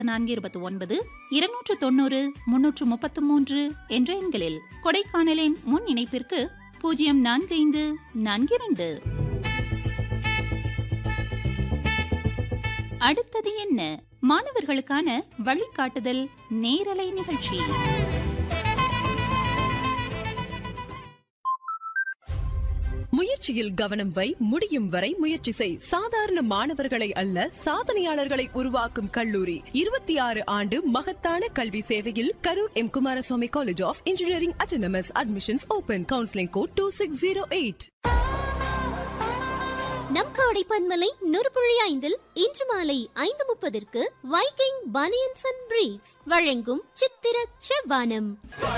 நான்கு இருபத்தி ஒன்பது இருநூற்று தொண்ணூறு முன்னூற்று முப்பத்து மூன்று என்ற எண்களில் கொடைக்கானலின் முன் இணைப்பிற்கு பூஜ்ஜியம் நான்கு ஐந்து நான்கு இரண்டு அடுத்தது என்ன மாணவர்களுக்கான வழிகாட்டுதல் நேரலை நிகழ்ச்சி முயற்சியில் கவனம் வை முடியும் வரை முயற்சி செய் சாதாரண மாணவர்களை அல்ல சாதனையாளர்களை உருவாக்கும் கல்லூரி இருபத்தி ஆறு ஆண்டு மகத்தான கல்வி சேவையில் Karur M Kumaraswamy college of engineering autonomous admissions open counselling code two six zero eight நம் காடை பன்மலை நூறுபுழி ஐந்தில் இன்று மாலை ஐந்து முப்பதற்கு வைக்கிங் பனியன்ஸ் அண்ட் பிரீவ்ஸ் வழங்கும் சித்திர செவ்வானம்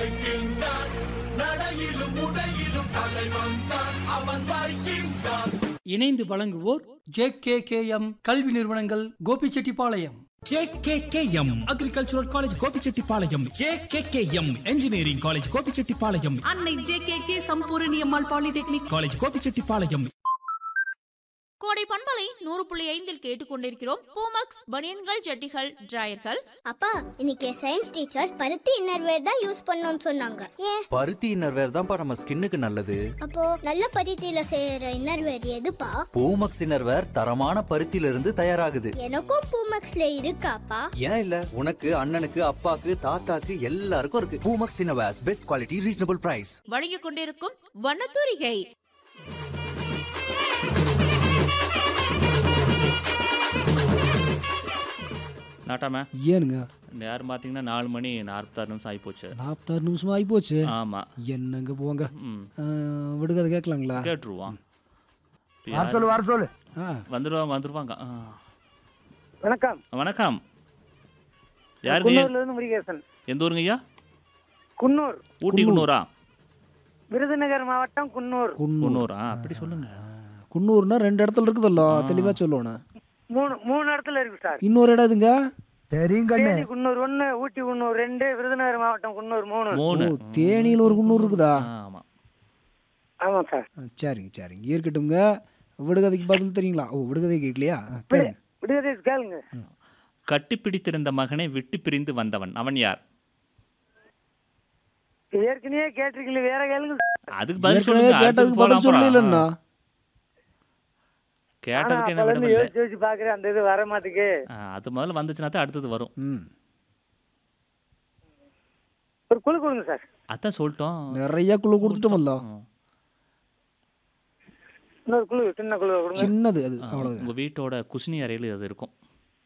இணைந்து வழங்குவோர் ஜே கே கே எம் கல்வி நிறுவனங்கள் Gobichettipalayam JKKM agricultural college Gobichettipalayam JKKM engineering college Gobichettipalayam Annai J K K Sampoorani Ammal polytechnic college Gobichettipalayam Kodai பண்பலை நூறு புள்ளி ஐந்தில் கேட்டுக்கொண்டிருக்கிறோம் பூமக்ஸ் பனியன்கள் ஜட்டிகள் டிராயர்கள் அப்பா இன்னைக்கு சயின்ஸ் டீச்சர் பருத்தி இன்னர்வேர் தான் யூஸ் பண்ணணும்னு சொன்னாங்க ஏன் பருத்தி இன்னர்வேர் தான்ப்பா நம்ம ஸ்கின்னுக்கு நல்லது அப்போ நல்ல பருத்தியில செய்யற இன்னர்வேர் எதுப்பா பூமக்ஸ் இன்னர்வேர் தரமான பருத்தியில இருந்து தயாராகுது எனக்கும் பூமக்ஸ்ல இருக்காப்பா ஏன் இல்ல உனக்கு அண்ணனுக்கு அப்பாக்கு தாத்தாக்கு எல்லாருக்கும் இருக்கு Poomex innerwears best quality reasonable price வழங்கிக் கொண்டிருக்கும் வண்ணத்தூரிகை நாட்டாம ஏனுங்க நேரம் பார்த்தீங்கன்னா நாலு மணி நாற்பத்தாறு நிமிஷம் ஆகிப்போச்சு நாற்பத்தாறு நிமிஷம் ஆகி போச்சு ஆமாம் என்னங்க போங்க ம் அஹ், விடுகதை கேட்கலாங்களா கேட்டுருவான் இப்ப வர யாரு- சொல்லு வர சொல்லு ஆ வந்துருவாங்க வந்துருவாங்க ஆ. வணக்கம் வணக்கம் யாருங்க குன்னூர்ல இருந்து முருகேசன் எந்த ஊருங்க ஐயா குன்னூர் ஊட்டி குன்னூரா விருதுநகர் மாவட்டம் குன்னூர் குன்னூர் குன்னூரா அப்படி சொல்லுங்க குன்னூர்னா ரெண்டு இடத்துல இருக்குதல்லோ தெளிவா சொல்லணும் மூணு மூணு இடத்துல இருக்கு சார் இன்னொரு இடம் எதுங்க தேனி குன்னூர் ஒண்ணு ஊட்டி குன்னூர் ரெண்டு விருதுநகர் மாவட்டம் குன்னூர் மூணு மூணு ஓ தேனியில் ஒரு குன்னூர் இருக்குதா ஆமாம் ஆமா சார் ஆ, சரிங்க சரிங்க இருக்கட்டும்ங்க விடுகதைக்கு பதில் தெரியுங்களா ஓ விடுகதை கேட்கலையா ஆ, கேளுங்க விடுதலை கேளுங்க கட்டி பிடித்திருந்த மகனை விட்டு பிரிந்து வந்தவன் அவன் யார் ஏற்கனவே கேட்டிருக்கீங்க வேற கேளுங்க அதுக்கு பதில் ஏற்கனவே சொல்லுங்க கேட்டதுக்கு அடுத்தது பதில் போலாம் சொல்லலன்னா போலாம். கேட்டதுக்கு என்ன அப்பல விட இருந்து யோசிச்சு யோசிச்சு பாக்குறேன் அந்த இது வர மாட்டுக்கு அது முதல்ல வந்துச்சுன்னா தான் அடுத்தது வரும் ம் ஒரு குழு கொடுங்க சார் அதான் சொல்லிட்டோம் நிறைய குழு கொடுத்துட்டோமல்ல ம். இன்னொரு குழு சின்ன குழு கொடுங்க சின்னது அது ஆ, அவ்வளவு உங்க வீட்டோட குசினி அறையில் அது இருக்கும்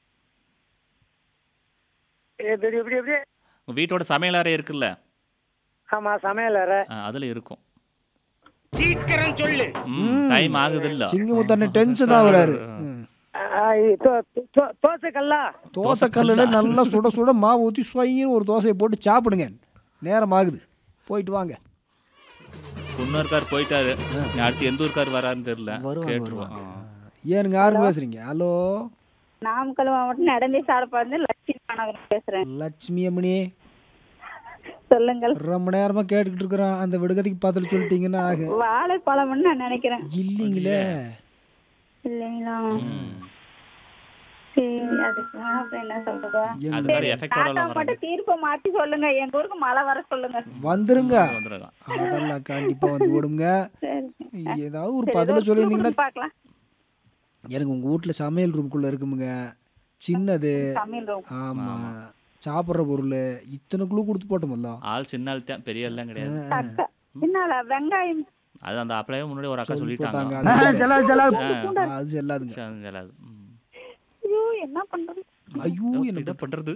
எப்படி எப்படி எப்படி உங்க வீட்டோட சமையல் அறை இருக்குல்ல ஆமா சமையல் அறை ஆ, அதுல இருக்கும் சீக்கிரம் சொல்லு டைம் ஆகுது இல்ல சிங்கமுத்தண்ணே டென்ஷன் ஆகுறாரு ம். ஆ, இது தோ- தோ- தோசை கல்லா தோசை கல்லில் நல்லா சுட சுட மாவு ஊற்றி சுவையின்னு ஒரு தோசையை போட்டு சாப்பிடுங்க நேரம் ஆகுது போயிட்டு வாங்க குன்னூர்கார் போயிட்டாரு நீ அடுத்து எந்த ஊருக்கார் வராருன்னு தெரியல வருவாங்க கேட்டுருவோம் வருவாங்க ஏனுங்க யாருக்கு பேசுறீங்க ஹலோ நாமக்கல் மாவட்டம் நடந்தே சாரப்பாந்து லட்சுமி மாநகரம் பேசுறேன் லட்சுமி அம்மணி சொல்லுங்கள் ரொம்ப நேரமா கேட்டுக்கிட்டு இருக்கிறோம் அந்த விடுகதைக்கு பதில் சொல்லிட்டீங்கன்னா ஆகு வாழைப்பழம்னு நான் நினைக்கிறேன் இல்லைங்களே இல்லைங்களா சரி அதுக்கு அப்புறம் என்ன சொல்றது அது மாதிரி எஃபெக்டோட தாத்தா எல்லாம் வராங்க மட்டும் தீர்ப்பை மாத்தி சொல்லுங்க எங்க ஊருக்கு மழை வர சொல்லுங்க வந்துருங்க வந்துருங்க அதெல்லாம் கண்டிப்பா வந்து விடுங்க சரி ஏதாவது ஒரு சரி, பதில ஏதோ ஒரு சொல்லியிருந்தீங்கன்னா clue பார்க்கலாம் எனக்கு உங்க வீட்டுல சமையல் ரூமுக்குள்ள இருக்குமுங்க சின்னது சமையல் room. ஆமா சாப்பிட்ற பொருள் இத்தனை குழு கொடுத்து போட்டோமல்ல ஆள் சின்ன ஆள் தான் பெரிய எல்லாம் கிடையாது தக்கா என்னால வெங்காயம் அது அந்த அப்பளையே முன்னாடி ஒரு அக்கா சொல்லி சொல்லிட்டாங்க போட்டாங்க. அது- செல்லாது செல்லாது அது செல்லாதுங்க சரி, செல்லாது. ம். ஐயோ என்ன பண்றது ஐயோ என்ன என்ன பண்றது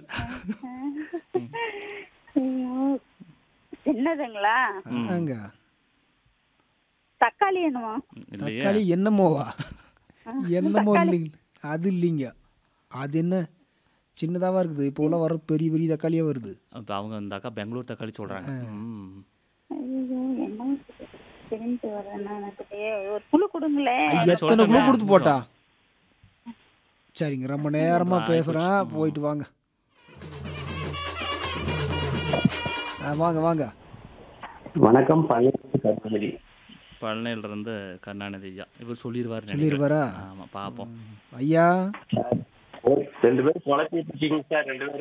ஐயோ. என்னதுங்களா அங்க தக்காளி என்னமா இல்லையே தக்காளி என்னமோவா என்னமோ இல்லைங்க அது இல்லைங்க அது என்ன சின்னதாவா இருக்குது இப்போ உள்ள வர பெரிய பெரிய தக்காளியா வருது இப்போ அவங்க அந்த அக்கா பெங்களூர் தக்காளி சொல்றாங்க ம். ஐயோ என்ன தெரிஞ்சு வரேன்னா எனக்கு தெரிய- ஒரு குழு கொடுங்களேன் ஐயா, எத்தனை குழு சொல்றேங்க. கொடுத்து போட்டா சரிங்க ரொம்ப நேரமா ஆயிப்போச்சு. பேசுறேன் போயிட்டு வாங்க ஆ, வாங்க வாங்க வணக்கம் பழனி கருமதி பழனியில இருந்து கருணாநிதி ஐயா இவர் சொல்லிடுவார் சொல்லிடுவாரா? ஆமா பாப்போம் ஐயா ஓ ரெண்டு பேரும் குழப்பிட்டு இருக்கீங்க சார் ரெண்டு பேரும்